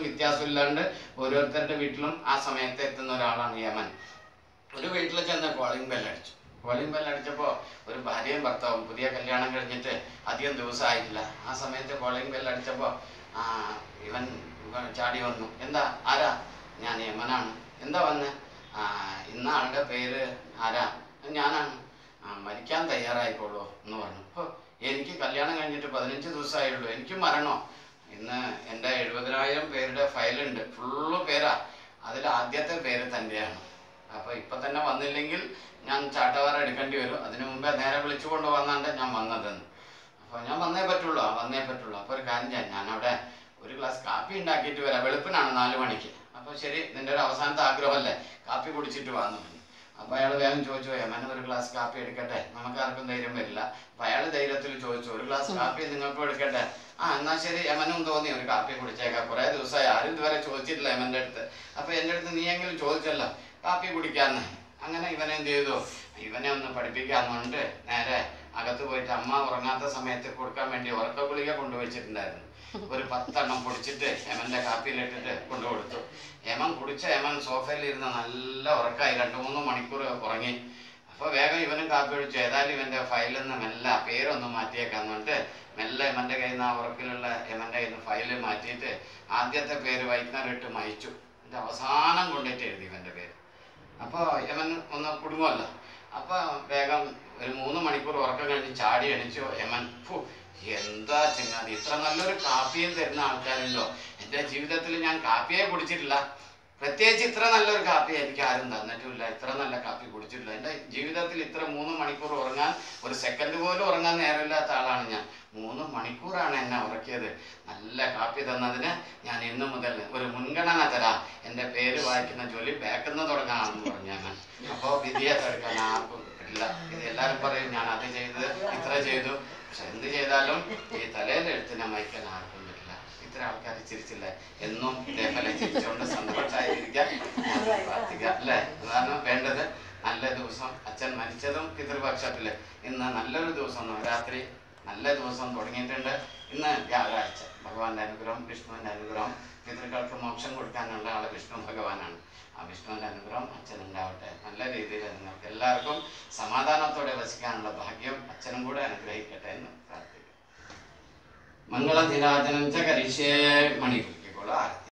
വ്യത്യാസമില്ലാണ്ട് ഓരോരുത്തരുടെ വീട്ടിലും ആ സമയത്ത് എത്തുന്ന ഒരാളാണ് യമൻ ഒരു വീട്ടിൽ ചെന്ന് കോളിംഗ് ബെല്ലടിച്ചു കോളിംഗ് ബെല്ലടിച്ചപ്പോൾ ഒരു ഭാര്യയും ഭർത്താവും പുതിയ കല്യാണം കഴിഞ്ഞിട്ട് അധികം ദിവസമായിട്ടില്ല ആ സമയത്ത് കോളിംഗ് ബെല്ലടിച്ചപ്പോൾ ഇവൻ ഇവൻ ചാടി വന്നു എന്താ ആരാ ഞാൻ യമനാണ് എന്താ വന്ന് ആ, ഇന്ന ആളുടെ പേര് ആരാ ഞാനാണ് ആ, മരിക്കാൻ തയ്യാറായിക്കോളൂ എന്ന് പറഞ്ഞു അപ്പോൾ എനിക്ക് കല്യാണം കഴിഞ്ഞിട്ട് പതിനഞ്ച് ദിവസമായുള്ളൂ എനിക്ക് മരണോ ഇന്ന് എൻ്റെ എഴുപതിനായിരം പേരുടെ ഫയലുണ്ട് ഫുള്ള് പേരാ അതിൽ ആദ്യത്തെ പേര് തൻ്റെയാണ് അപ്പോൾ ഇപ്പം തന്നെ വന്നില്ലെങ്കിൽ ഞാൻ ചാട്ടവാറ എടുക്കേണ്ടി വരും അതിനു മുമ്പേ നേരെ വിളിച്ചു കൊണ്ട് വന്നാണ്ട് ഞാൻ വന്നതെന്ന് അപ്പോൾ ഞാൻ വന്നേ പറ്റുള്ളൂ ആ വന്നേ പറ്റുള്ളൂ അപ്പോൾ ഒരു കാര്യം ചെയ്യാം ഞാനവിടെ ഒരു ഗ്ലാസ് കാപ്പി ഉണ്ടാക്കിയിട്ട് വരാം വെളുപ്പിനാണ് നാല് മണിക്ക് അപ്പോൾ ശരി നിൻ്റെ ഒരു അവസാനത്തെ ആഗ്രഹമല്ലേ കാപ്പി കുടിച്ചിട്ട് വന്നു അപ്പോൾ അയാൾ വേഗം ചോദിച്ചു യമന് ഒരു ഗ്ലാസ് കാപ്പി എടുക്കട്ടെ നമുക്ക് ആർക്കും ധൈര്യം വരില്ല അപ്പോൾ അയാൾ ധൈര്യത്തിൽ ചോദിച്ചു ഒരു ഗ്ലാസ് കാപ്പി നിങ്ങൾക്കും എടുക്കട്ടെ ആ എന്നാ ശരി യമനും തോന്നി ഒരു കാപ്പി കുടിച്ചേക്കാം കുറേ ദിവസമായി ആരും ഇതുവരെ ചോദിച്ചിട്ടില്ല യമൻ്റെ അടുത്ത് അപ്പോൾ എൻ്റെ അടുത്ത് നീയെങ്കിലും ചോദിച്ചല്ലോ കാപ്പി കുടിക്കാന്ന് അങ്ങനെ ഇവനെ എന്ത് ചെയ്തു ഇവനെ ഒന്ന് പഠിപ്പിക്കാന്ന് പറഞ്ഞിട്ട് നേരെ അകത്ത് പോയിട്ട് അമ്മ ഉറങ്ങാത്ത സമയത്ത് കൊടുക്കാൻ വേണ്ടി ഉറക്ക ഗുളിക കൊണ്ടുവച്ചിട്ടുണ്ടായിരുന്നു ഒരു പത്തെണ്ണം പൊടിച്ചിട്ട് യമന്റെ കാപ്പിയിലിട്ടിട്ട് കൊണ്ടുകൊടുത്തു യമൻ കുടിച്ച യമൻ സോഫയിൽ ഇരുന്ന് നല്ല ഉറക്കായി രണ്ട് മൂന്ന് മണിക്കൂർ ഉറങ്ങി അപ്പോൾ വേഗം ഇവനും കാപ്പി കുടിച്ചു ഏതായാലും ഇവന്റെ ഫയലിൽ നിന്ന് മെല്ലെ ആ പേരൊന്ന് മാറ്റിയേക്കാന്ന് പറഞ്ഞിട്ട് മെല്ലെ യമന്റെ കയ്യിൽ നിന്ന് ആ ഉറക്കിലുള്ള യമന്റെ കയ്യിൽ നിന്ന് ഫയല് മാറ്റിയിട്ട് ആദ്യത്തെ പേര് വൈകുന്നേരം മയച്ചു എന്നിട്ട് അവസാനം കൊണ്ടിട്ട് എഴുതി ഇവന്റെ പേര് അപ്പോൾ യമൻ ഒന്ന് കുടുങ്ങുമല്ലോ അപ്പോൾ വേഗം ഒരു മൂന്ന് മണിക്കൂർ ഉറക്കം കഴിഞ്ഞ് ചാടി എണിച്ചു യമൻ ഫു എന്താ ചങ്ങാതി ഇത്ര നല്ലൊരു കാപ്പിയും തരുന്ന ആൾക്കാരുണ്ടോ എൻ്റെ ജീവിതത്തിൽ ഞാൻ കാപ്പിയെ കുടിച്ചിട്ടില്ല പ്രത്യേകിച്ച് ഇത്ര നല്ലൊരു കാപ്പി എനിക്ക് ആരും തന്നിട്ടില്ല ഇത്ര നല്ല കാപ്പി കുടിച്ചിട്ടില്ല എൻ്റെ ജീവിതത്തിൽ ഇത്ര മൂന്ന് മണിക്കൂർ ഉറങ്ങാൻ ഒരു സെക്കൻഡ് പോലും ഉറങ്ങാൻ നേരമില്ലാത്ത ആളാണ് ഞാൻ മൂന്ന് മണിക്കൂറാണ് എന്നെ ഉറക്കിയത് നല്ല കാപ്പി തന്നതിന് ഞാൻ ഇന്നു മുതൽ ഒരു മുൻഗണന തരാം എൻ്റെ പേര് വായിക്കുന്ന ജോലി ബാക്കിന്ന് തുടങ്ങാമെന്ന് പറഞ്ഞു ഞാൻ അപ്പോൾ വിധിയെ തടുക്കാൻ ആർക്കും ഇല്ല ഇത് എല്ലാവരും പറയും ഞാൻ അത് ചെയ്ത് ഇത്ര ചെയ്തു പക്ഷെ എന്ത് ചെയ്താലും ഈ തലയിൽ എഴുത്തിനെ വായിക്കാൻ ആർക്കും പറ്റില്ല ഇത്ര ആൾക്കാർ ചിരിച്ചില്ലേ എന്നും ഇതേപോലെ ചിരിച്ചുകൊണ്ട് സന്തോഷമായിരിക്കാൻ ഞാൻ പ്രാർത്ഥിക്കാം അല്ലേ അതാണ് വേണ്ടത് നല്ല ദിവസം അച്ഛൻ മരിച്ചതും പിതൃപക്ഷത്തില് ഇന്ന് നല്ലൊരു ദിവസം നവരാത്രി നല്ല ദിവസം തുടങ്ങിയിട്ടുണ്ട് ഇന്ന് വ്യാഴാഴ്ച ഭഗവാന്റെ അനുഗ്രഹം വിഷ്ണുവിന്റെ അനുഗ്രഹം പിതൃക്കൾക്ക് മോക്ഷം കൊടുക്കാനുള്ള ആള് വിഷ്ണു ഭഗവാനാണ് ആ വിഷ്ണുവിന്റെ അനുഗ്രഹം അച്ഛനുണ്ടാവട്ടെ നല്ല രീതിയിൽ നിങ്ങൾക്ക് എല്ലാവർക്കും സമാധാനത്തോടെ വസിക്കാനുള്ള ഭാഗ്യം അച്ഛനും കൂടെ അനുഗ്രഹിക്കട്ടെ എന്ന് പ്രാർത്ഥിക്കുന്നു മംഗളധിരാജനം ച കരിഷ്യേ മണികുലിക്കോളൂ ആരതി